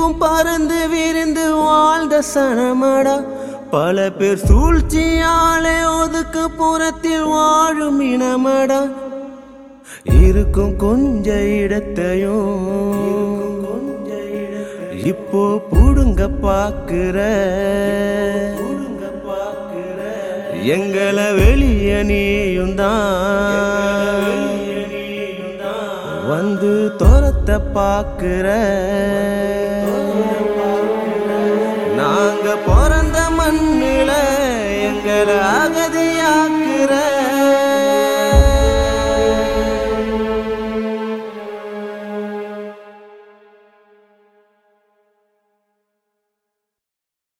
எங்கும் பறந்து விரிந்து வாழ்ந்த சனமடா பல பேர் சூழ்ச்சியாலே ஒதுக்கு புறத்தில் வாழும் இனமடா இருக்கும் கொஞ்ச இடத்தையும் இப்போ புடுங்க பாக்குற எங்களை வெளிய நீயும் தான் வந்து துரத்த பாக்குற நாங்க பிறந்த மண்ணுல எங்களை அகதியாக்குற